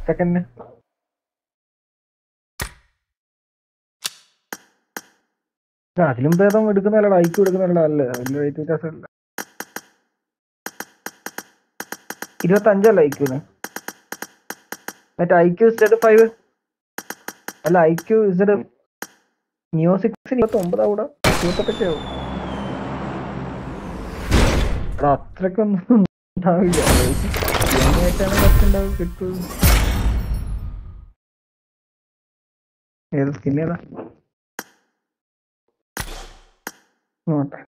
second അതിലും ഭേദം എടുക്കുന്നതല്ലടാ IQ എടുക്കുന്നതല്ല അല്ലേ വലിയ റേറ്റ് വ്യത്യാസമില്ല ഇരുപത്തഞ്ചല്ല ഐക്യൂന് മറ്റേ ഐക്യു ഇസഡ് ഫൈവ് അല്ല ഐക്യു ഇസഡ് നിയോ സിക്സിന് ഇരുപത്തി ഒമ്പതാ കൂടെ ഇരുപത്തെട്ടൊക്കെ ആവും എടാ അത്രക്കൊന്നും ഉണ്ടാവില്ല ആയിട്ടാണ് കുറച്ച് ഉണ്ടാവും കിട്ടും ഏത് സ്കിൻ ഏതാ നോട്ടെ